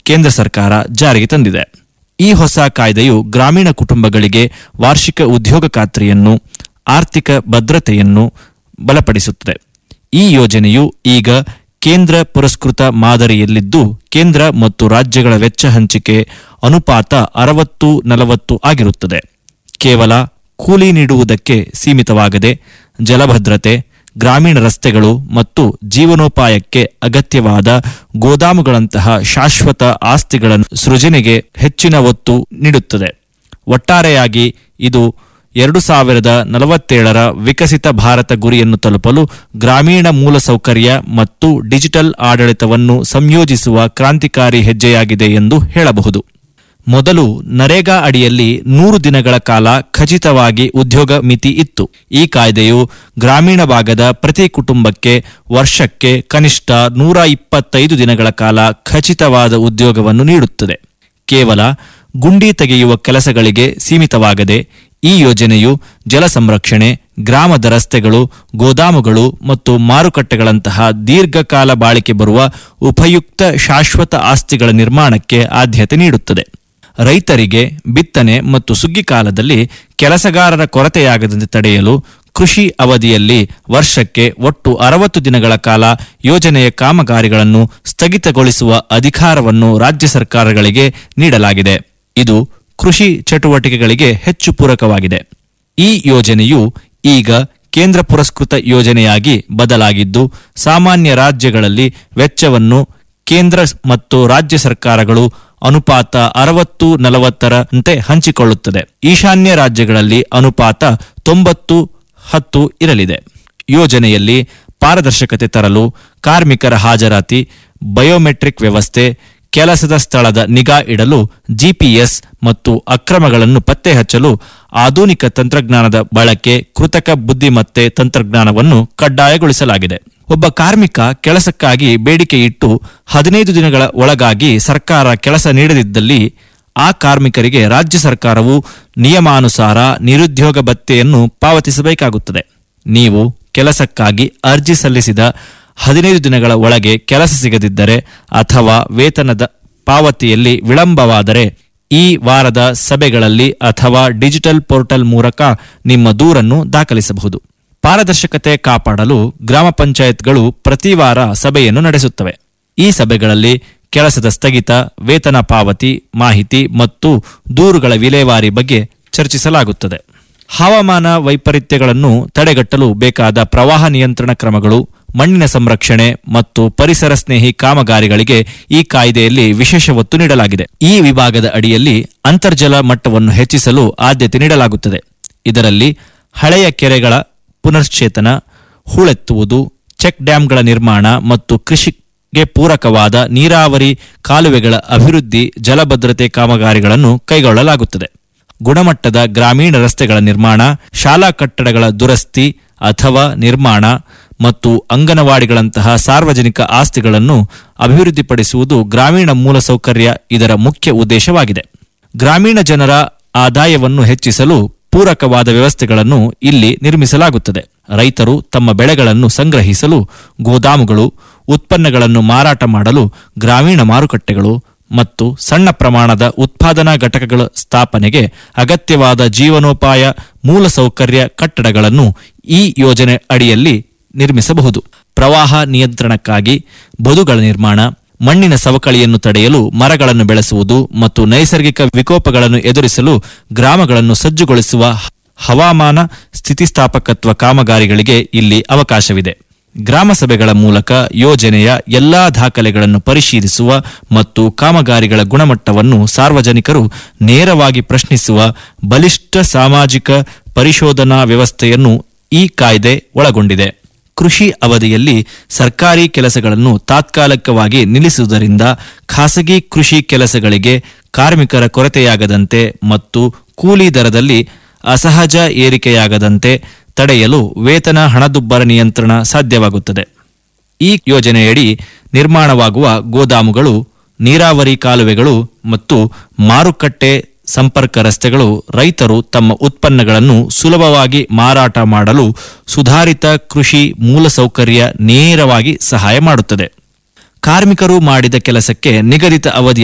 ಕೇಂದ್ರ ಸರ್ಕಾರ ಜಾರಿಗೆ ತಂದಿದೆ ಈ ಹೊಸ ಕಾಯ್ದೆಯು ಗ್ರಾಮೀಣ ಕುಟುಂಬಗಳಿಗೆ ವಾರ್ಷಿಕ ಉದ್ಯೋಗ ಖಾತ್ರಿಯನ್ನು ಆರ್ಥಿಕ ಭದ್ರತೆಯನ್ನು ಬಲಪಡಿಸುತ್ತದೆ ಈ ಯೋಜನೆಯು ಈಗ ಕೇಂದ್ರ ಪುರಸ್ಕೃತ ಮಾದರಿಯಲ್ಲಿದ್ದು ಕೇಂದ್ರ ಮತ್ತು ರಾಜ್ಯಗಳ ವೆಚ್ಚ ಹಂಚಿಕೆ ಅನುಪಾತ ಅರವತ್ತು ನಲವತ್ತು ಆಗಿರುತ್ತದೆ ಕೇವಲ ಕೂಲಿ ನೀಡುವುದಕ್ಕೆ ಸೀಮಿತವಾಗದೆ ಜಲಭದ್ರತೆ ಗ್ರಾಮೀಣ ರಸ್ತೆಗಳು ಮತ್ತು ಜೀವನೋಪಾಯಕ್ಕೆ ಅಗತ್ಯವಾದ ಗೋದಾಮುಗಳಂತಹ ಶಾಶ್ವತ ಆಸ್ತಿಗಳ ಸೃಜನೆಗೆ ಹೆಚ್ಚಿನ ಒತ್ತು ನೀಡುತ್ತದೆ ಒಟ್ಟಾರೆಯಾಗಿ ಇದು ಎರಡು ಸಾವಿರದ ನಲವತ್ತೇಳರ ವಿಕಸಿತ ಭಾರತ ಗುರಿಯನ್ನು ತಲುಪಲು ಗ್ರಾಮೀಣ ಮೂಲಸೌಕರ್ಯ ಮತ್ತು ಡಿಜಿಟಲ್ ಆಡಳಿತವನ್ನು ಸಂಯೋಜಿಸುವ ಕ್ರಾಂತಿಕಾರಿ ಹೆಜ್ಜೆಯಾಗಿದೆ ಎಂದು ಹೇಳಬಹುದು ಮೊದಲು ನರೇಗಾ ಅಡಿಯಲ್ಲಿ ನೂರು ದಿನಗಳ ಕಾಲ ಖಚಿತವಾಗಿ ಉದ್ಯೋಗ ಮಿತಿ ಇತ್ತು ಈ ಕಾಯ್ದೆಯು ಗ್ರಾಮೀಣ ಭಾಗದ ಪ್ರತಿ ಕುಟುಂಬಕ್ಕೆ ವರ್ಷಕ್ಕೆ ಕನಿಷ್ಠ ನೂರ ಇಪ್ಪತ್ತೈದು ದಿನಗಳ ಕಾಲ ಖಚಿತವಾದ ಉದ್ಯೋಗವನ್ನು ನೀಡುತ್ತದೆ ಕೇವಲ ಗುಂಡಿ ತೆಗೆಯುವ ಕೆಲಸಗಳಿಗೆ ಸೀಮಿತವಾಗದೆ ಈ ಯೋಜನೆಯು ಜಲ ಸಂರಕ್ಷಣೆ ಗ್ರಾಮದ ರಸ್ತೆಗಳು ಗೋದಾಮುಗಳು ಮತ್ತು ಮಾರುಕಟ್ಟೆಗಳಂತಹ ದೀರ್ಘಕಾಲ ಬಾಳಿಕೆ ಬರುವ ಉಪಯುಕ್ತ ಶಾಶ್ವತ ಆಸ್ತಿಗಳ ನಿರ್ಮಾಣಕ್ಕೆ ಆದ್ಯತೆ ನೀಡುತ್ತದೆ ರೈತರಿಗೆ ಬಿತ್ತನೆ ಮತ್ತು ಸುಗ್ಗಿ ಕಾಲದಲ್ಲಿ ಕೆಲಸಗಾರರ ಕೊರತೆಯಾಗದಂತೆ ತಡೆಯಲು ಕೃಷಿ ಅವಧಿಯಲ್ಲಿ ವರ್ಷಕ್ಕೆ ಒಟ್ಟು ಅರವತ್ತು ದಿನಗಳ ಕಾಲ ಯೋಜನೆಯ ಕಾಮಗಾರಿಗಳನ್ನು ಸ್ಥಗಿತಗೊಳಿಸುವ ಅಧಿಕಾರವನ್ನು ರಾಜ್ಯ ಸರ್ಕಾರಗಳಿಗೆ ನೀಡಲಾಗಿದೆ ಇದು ಕೃಷಿ ಚಟುವಟಿಕೆಗಳಿಗೆ ಹೆಚ್ಚು ಪೂರಕವಾಗಿದೆ ಈ ಯೋಜನೆಯು ಈಗ ಕೇಂದ್ರ ಪುರಸ್ಕೃತ ಯೋಜನೆಯಾಗಿ ಬದಲಾಗಿದ್ದು ಸಾಮಾನ್ಯ ರಾಜ್ಯಗಳಲ್ಲಿ ವೆಚ್ಚವನ್ನು ಕೇಂದ್ರ ಮತ್ತು ರಾಜ್ಯ ಸರ್ಕಾರಗಳು ಅನುಪಾತ ಅರವತ್ತು ನಲವತ್ತರಂತೆ ಹಂಚಿಕೊಳ್ಳುತ್ತದೆ ಈಶಾನ್ಯ ರಾಜ್ಯಗಳಲ್ಲಿ ಅನುಪಾತ ತೊಂಬತ್ತು ಹತ್ತು ಇರಲಿದೆ ಯೋಜನೆಯಲ್ಲಿ ಪಾರದರ್ಶಕತೆ ತರಲು ಕಾರ್ಮಿಕರ ಹಾಜರಾತಿ ಬಯೋಮೆಟ್ರಿಕ್ ವ್ಯವಸ್ಥೆ ಕೆಲಸದ ಸ್ಥಳದ ನಿಗಾ ಇಡಲು ಜಿಪಿಎಸ್ ಮತ್ತು ಅಕ್ರಮಗಳನ್ನು ಪತ್ತೆ ಹಚ್ಚಲು ಆಧುನಿಕ ತಂತ್ರಜ್ಞಾನದ ಬಳಕೆ ಕೃತಕ ಬುದ್ಧಿಮತ್ತೆ ತಂತ್ರಜ್ಞಾನವನ್ನು ಕಡ್ಡಾಯಗೊಳಿಸಲಾಗಿದೆ ಒಬ್ಬ ಕಾರ್ಮಿಕ ಕೆಲಸಕ್ಕಾಗಿ ಬೇಡಿಕೆ ಇಟ್ಟು ಹದಿನೈದು ದಿನಗಳ ಒಳಗಾಗಿ ಸರ್ಕಾರ ಕೆಲಸ ನೀಡದಿದ್ದಲ್ಲಿ ಆ ಕಾರ್ಮಿಕರಿಗೆ ರಾಜ್ಯ ಸರ್ಕಾರವು ನಿಯಮಾನುಸಾರ ನಿರುದ್ಯೋಗ ಭತ್ಯೆಯನ್ನು ಪಾವತಿಸಬೇಕಾಗುತ್ತದೆ ನೀವು ಕೆಲಸಕ್ಕಾಗಿ ಅರ್ಜಿ ಸಲ್ಲಿಸಿದ ಹದಿನೈದು ದಿನಗಳ ಒಳಗೆ ಕೆಲಸ ಸಿಗದಿದ್ದರೆ ಅಥವಾ ವೇತನದ ಪಾವತಿಯಲ್ಲಿ ವಿಳಂಬವಾದರೆ ಈ ವಾರದ ಸಭೆಗಳಲ್ಲಿ ಅಥವಾ ಡಿಜಿಟಲ್ ಪೋರ್ಟಲ್ ಮೂಲಕ ನಿಮ್ಮ ದೂರನ್ನು ದಾಖಲಿಸಬಹುದು ಪಾರದರ್ಶಕತೆ ಕಾಪಾಡಲು ಗ್ರಾಮ ಪಂಚಾಯತ್ಗಳು ಪ್ರತಿ ವಾರ ಸಭೆಯನ್ನು ನಡೆಸುತ್ತವೆ ಈ ಸಭೆಗಳಲ್ಲಿ ಕೆಲಸದ ಸ್ಥಗಿತ ವೇತನ ಪಾವತಿ ಮಾಹಿತಿ ಮತ್ತು ದೂರುಗಳ ವಿಲೇವಾರಿ ಬಗ್ಗೆ ಚರ್ಚಿಸಲಾಗುತ್ತದೆ ಹವಾಮಾನ ವೈಪರೀತ್ಯಗಳನ್ನು ತಡೆಗಟ್ಟಲು ಬೇಕಾದ ಪ್ರವಾಹ ನಿಯಂತ್ರಣ ಕ್ರಮಗಳು ಮಣ್ಣಿನ ಸಂರಕ್ಷಣೆ ಮತ್ತು ಪರಿಸರ ಸ್ನೇಹಿ ಕಾಮಗಾರಿಗಳಿಗೆ ಈ ಕಾಯ್ದೆಯಲ್ಲಿ ವಿಶೇಷ ಒತ್ತು ನೀಡಲಾಗಿದೆ ಈ ವಿಭಾಗದ ಅಡಿಯಲ್ಲಿ ಅಂತರ್ಜಲ ಮಟ್ಟವನ್ನು ಹೆಚ್ಚಿಸಲು ಆದ್ಯತೆ ನೀಡಲಾಗುತ್ತದೆ ಇದರಲ್ಲಿ ಹಳೆಯ ಕೆರೆಗಳ ಪುನಶ್ಚೇತನ ಹೂಳೆತ್ತುವುದು ಚೆಕ್ ಡ್ಯಾಂಗಳ ನಿರ್ಮಾಣ ಮತ್ತು ಕೃಷಿಗೆ ಪೂರಕವಾದ ನೀರಾವರಿ ಕಾಲುವೆಗಳ ಅಭಿವೃದ್ಧಿ ಜಲಭದ್ರತೆ ಕಾಮಗಾರಿಗಳನ್ನು ಕೈಗೊಳ್ಳಲಾಗುತ್ತದೆ ಗುಣಮಟ್ಟದ ಗ್ರಾಮೀಣ ರಸ್ತೆಗಳ ನಿರ್ಮಾಣ ಶಾಲಾ ಕಟ್ಟಡಗಳ ದುರಸ್ತಿ ಅಥವಾ ನಿರ್ಮಾಣ ಮತ್ತು ಅಂಗನವಾಡಿಗಳಂತಹ ಸಾರ್ವಜನಿಕ ಆಸ್ತಿಗಳನ್ನು ಅಭಿವೃದ್ಧಿಪಡಿಸುವುದು ಗ್ರಾಮೀಣ ಮೂಲಸೌಕರ್ಯ ಇದರ ಮುಖ್ಯ ಉದ್ದೇಶವಾಗಿದೆ ಗ್ರಾಮೀಣ ಜನರ ಆದಾಯವನ್ನು ಹೆಚ್ಚಿಸಲು ಪೂರಕವಾದ ವ್ಯವಸ್ಥೆಗಳನ್ನು ಇಲ್ಲಿ ನಿರ್ಮಿಸಲಾಗುತ್ತದೆ ರೈತರು ತಮ್ಮ ಬೆಳೆಗಳನ್ನು ಸಂಗ್ರಹಿಸಲು ಗೋದಾಮುಗಳು ಉತ್ಪನ್ನಗಳನ್ನು ಮಾರಾಟ ಮಾಡಲು ಗ್ರಾಮೀಣ ಮಾರುಕಟ್ಟೆಗಳು ಮತ್ತು ಸಣ್ಣ ಪ್ರಮಾಣದ ಉತ್ಪಾದನಾ ಘಟಕಗಳ ಸ್ಥಾಪನೆಗೆ ಅಗತ್ಯವಾದ ಜೀವನೋಪಾಯ ಮೂಲಸೌಕರ್ಯ ಕಟ್ಟಡಗಳನ್ನು ಈ ಯೋಜನೆ ಅಡಿಯಲ್ಲಿ ನಿರ್ಮಿಸಬಹುದು ಪ್ರವಾಹ ನಿಯಂತ್ರಣಕ್ಕಾಗಿ ಬದುಗಳ ನಿರ್ಮಾಣ ಮಣ್ಣಿನ ಸವಕಳಿಯನ್ನು ತಡೆಯಲು ಮರಗಳನ್ನು ಬೆಳೆಸುವುದು ಮತ್ತು ನೈಸರ್ಗಿಕ ವಿಕೋಪಗಳನ್ನು ಎದುರಿಸಲು ಗ್ರಾಮಗಳನ್ನು ಸಜ್ಜುಗೊಳಿಸುವ ಹವಾಮಾನ ಸ್ಥಿತಿಸ್ಥಾಪಕತ್ವ ಕಾಮಗಾರಿಗಳಿಗೆ ಇಲ್ಲಿ ಅವಕಾಶವಿದೆ ಗ್ರಾಮ ಸಭೆಗಳ ಮೂಲಕ ಯೋಜನೆಯ ಎಲ್ಲಾ ದಾಖಲೆಗಳನ್ನು ಪರಿಶೀಲಿಸುವ ಮತ್ತು ಕಾಮಗಾರಿಗಳ ಗುಣಮಟ್ಟವನ್ನು ಸಾರ್ವಜನಿಕರು ನೇರವಾಗಿ ಪ್ರಶ್ನಿಸುವ ಬಲಿಷ್ಠ ಸಾಮಾಜಿಕ ಪರಿಶೋಧನಾ ವ್ಯವಸ್ಥೆಯನ್ನು ಈ ಕಾಯ್ದೆ ಒಳಗೊಂಡಿದೆ ಕೃಷಿ ಅವಧಿಯಲ್ಲಿ ಸರ್ಕಾರಿ ಕೆಲಸಗಳನ್ನು ತಾತ್ಕಾಲಿಕವಾಗಿ ನಿಲ್ಲಿಸುವುದರಿಂದ ಖಾಸಗಿ ಕೃಷಿ ಕೆಲಸಗಳಿಗೆ ಕಾರ್ಮಿಕರ ಕೊರತೆಯಾಗದಂತೆ ಮತ್ತು ಕೂಲಿ ದರದಲ್ಲಿ ಅಸಹಜ ಏರಿಕೆಯಾಗದಂತೆ ತಡೆಯಲು ವೇತನ ಹಣದುಬ್ಬರ ನಿಯಂತ್ರಣ ಸಾಧ್ಯವಾಗುತ್ತದೆ ಈ ಯೋಜನೆಯಡಿ ನಿರ್ಮಾಣವಾಗುವ ಗೋದಾಮುಗಳು ನೀರಾವರಿ ಕಾಲುವೆಗಳು ಮತ್ತು ಮಾರುಕಟ್ಟೆ ಸಂಪರ್ಕ ರಸ್ತೆಗಳು ರೈತರು ತಮ್ಮ ಉತ್ಪನ್ನಗಳನ್ನು ಸುಲಭವಾಗಿ ಮಾರಾಟ ಮಾಡಲು ಸುಧಾರಿತ ಕೃಷಿ ಮೂಲಸೌಕರ್ಯ ನೇರವಾಗಿ ಸಹಾಯ ಮಾಡುತ್ತದೆ ಕಾರ್ಮಿಕರು ಮಾಡಿದ ಕೆಲಸಕ್ಕೆ ನಿಗದಿತ ಅವಧಿಯ